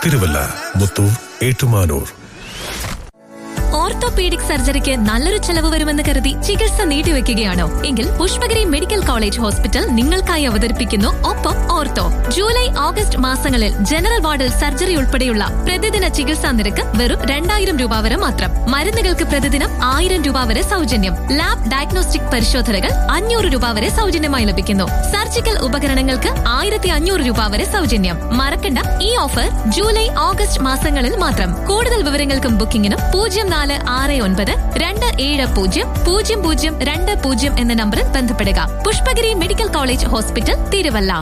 Thiruvalla Muthoor Ettumanoor orthopaedic സർജറിക്ക് നല്ലൊരു ചെലവ് വരുമെന്ന് കരുതി ചികിത്സ നീട്ടിവെക്കുകയാണോ എങ്കിൽ പുഷ്പഗിരി മെഡിക്കൽ കോളേജ് ഹോസ്പിറ്റൽ നിങ്ങൾക്കായി അവതരിപ്പിക്കുന്നു ഒപ്പം ഓർത്തോ ജൂലൈ ഓഗസ്റ്റ് മാസങ്ങളിൽ ജനറൽ വാർഡിൽ സർജറി ഉൾപ്പെടെയുള്ള പ്രതിദിന ചികിത്സാ നിരക്ക് വെറും രണ്ടായിരം രൂപ വരെ മാത്രം മരുന്നുകൾക്ക് പ്രതിദിനം ആയിരം രൂപ വരെ സൗജന്യം ലാബ് ഡയഗ്നോസ്റ്റിക് പരിശോധനകൾ അഞ്ഞൂറ് രൂപ വരെ സൗജന്യമായി ലഭിക്കുന്നു സർജിക്കൽ ഉപകരണങ്ങൾക്ക് ആയിരത്തി അഞ്ഞൂറ് രൂപ വരെ സൗജന്യം മറക്കണ്ട ഈ ഓഫർ ജൂലൈ ഓഗസ്റ്റ് മാസങ്ങളിൽ മാത്രം കൂടുതൽ വിവരങ്ങൾക്കും ബുക്കിംഗിനും പൂജ്യം നാല് ആറ് ഒൻപത് രണ്ട് ഏഴ് പൂജ്യം പൂജ്യം പൂജ്യം രണ്ട് പൂജ്യം എന്ന നമ്പറിൽ ബന്ധപ്പെടുക Pushpagiri medical college hospital Thiruvalla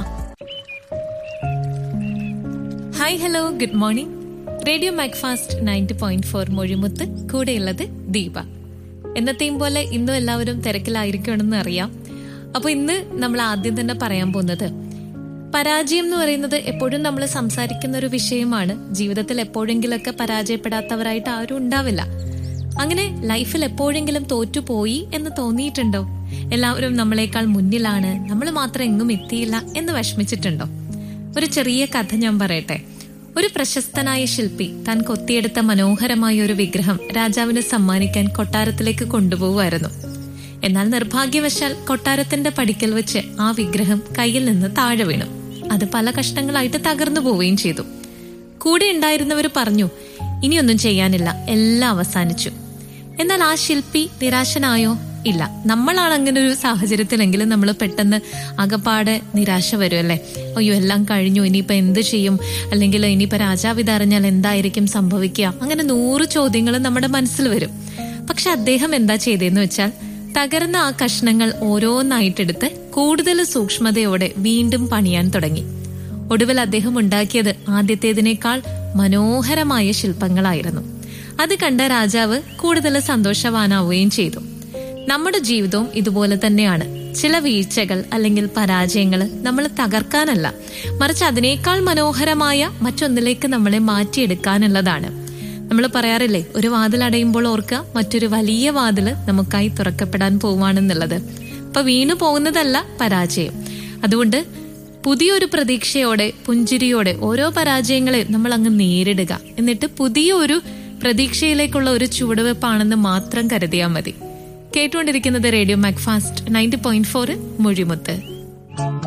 hi hello good morning radio Macfast ninety point four Mozhimuthu കൂടെയുള്ളത് ദീപ എന്നത്തെയും പോലെ ഇന്നും എല്ലാവരും തിരക്കിലായിരിക്കുമെന്ന് അറിയാം അപ്പൊ ഇന്ന് നമ്മൾ ആദ്യം തന്നെ പറയാൻ പോകുന്നത് പരാജയം എന്ന് പറയുന്നത് എപ്പോഴും നമ്മൾ സംസാരിക്കുന്ന ഒരു വിഷയമാണ് ജീവിതത്തിൽ എപ്പോഴെങ്കിലൊക്കെ പരാജയപ്പെടാത്തവരായിട്ട് ആരും ഉണ്ടാവില്ല അങ്ങനെ ലൈഫിൽ എപ്പോഴെങ്കിലും തോറ്റുപോയി എന്ന് തോന്നിയിട്ടുണ്ടോ എല്ലാവരും നമ്മളെക്കാൾ മുന്നിലാണ് നമ്മൾ മാത്രം എങ്ങും എത്തിയില്ല എന്ന് വിഷമിച്ചിട്ടുണ്ടോ ഒരു ചെറിയ കഥ ഞാൻ പറയട്ടെ ഒരു പ്രശസ്തനായ ശില്പി താൻ കൊത്തിയെടുത്ത മനോഹരമായ ഒരു വിഗ്രഹം രാജാവിന് സമ്മാനിക്കാൻ കൊട്ടാരത്തിലേക്ക് കൊണ്ടുപോകുമായിരുന്നു എന്നാൽ നിർഭാഗ്യവശാൽ കൊട്ടാരത്തിന്റെ പടിക്കൽ വെച്ച് ആ വിഗ്രഹം കയ്യിൽ നിന്ന് താഴെ വീണു അത് പല കഷ്ണങ്ങളായിട്ട് തകർന്നു പോവുകയും ചെയ്തു കൂടെ ഉണ്ടായിരുന്നവർ പറഞ്ഞു ഇനിയൊന്നും ചെയ്യാനില്ല എല്ലാം അവസാനിച്ചു എന്നാൽ ആ ശില്പി നിരാശനായോ ഇല്ല നമ്മളാണ് അങ്ങനെ ഒരു സാഹചര്യത്തിലെങ്കിലും നമ്മൾ പെട്ടെന്ന് അകപ്പാടെ നിരാശ വരും അല്ലേ അയ്യോ എല്ലാം കഴിഞ്ഞു ഇനിയിപ്പോ എന്ത് ചെയ്യും അല്ലെങ്കിൽ ഇനിയിപ്പോ രാജാവ് ഇതറിഞ്ഞാൽ എന്തായിരിക്കും സംഭവിക്കുക അങ്ങനെ നൂറ് ചോദ്യങ്ങൾ നമ്മുടെ മനസ്സിൽ വരും പക്ഷെ അദ്ദേഹം എന്താ ചെയ്തതെന്ന് വെച്ചാൽ തകർന്ന ആ കഷ്ണങ്ങൾ ഓരോന്നായിട്ടെടുത്ത് കൂടുതൽ സൂക്ഷ്മതയോടെ വീണ്ടും പണിയാൻ തുടങ്ങി ഒടുവിൽ അദ്ദേഹം ഉണ്ടാക്കിയത് ആദ്യത്തേതിനേക്കാൾ മനോഹരമായ ശില്പങ്ങളായിരുന്നു അത് കണ്ട രാജാവ് കൂടുതൽ സന്തോഷവാനാവുകയും ചെയ്തു നമ്മുടെ ജീവിതവും ഇതുപോലെ തന്നെയാണ് ചില വീഴ്ചകൾ അല്ലെങ്കിൽ പരാജയങ്ങൾ നമ്മൾ തകർക്കാനല്ല മറിച്ച് അതിനേക്കാൾ മനോഹരമായ മറ്റൊന്നിലേക്ക് നമ്മളെ മാറ്റിയെടുക്കാനുള്ളതാണ് നമ്മൾ പറയാറില്ലേ ഒരു വാതിൽ അടയുമ്പോൾ ഓർക്കുക മറ്റൊരു വലിയ വാതില് നമുക്കായി തുറക്കപ്പെടാൻ പോവാണെന്നുള്ളത് അപ്പൊ വീണു പോകുന്നതല്ല പരാജയം അതുകൊണ്ട് പുതിയൊരു പ്രതീക്ഷയോടെ പുഞ്ചിരിയോടെ ഓരോ പരാജയങ്ങളെ നമ്മൾ അങ്ങ് നേരിടുക എന്നിട്ട് പുതിയൊരു പ്രതീക്ഷയിലേക്കുള്ള ഒരു ചുവടുവെപ്പാണെന്ന് മാത്രം കരുതിയാൽ മതി കേട്ടുകൊണ്ടിരിക്കുന്നത് radio Macfast ninety point four മൊഴിമുത്ത്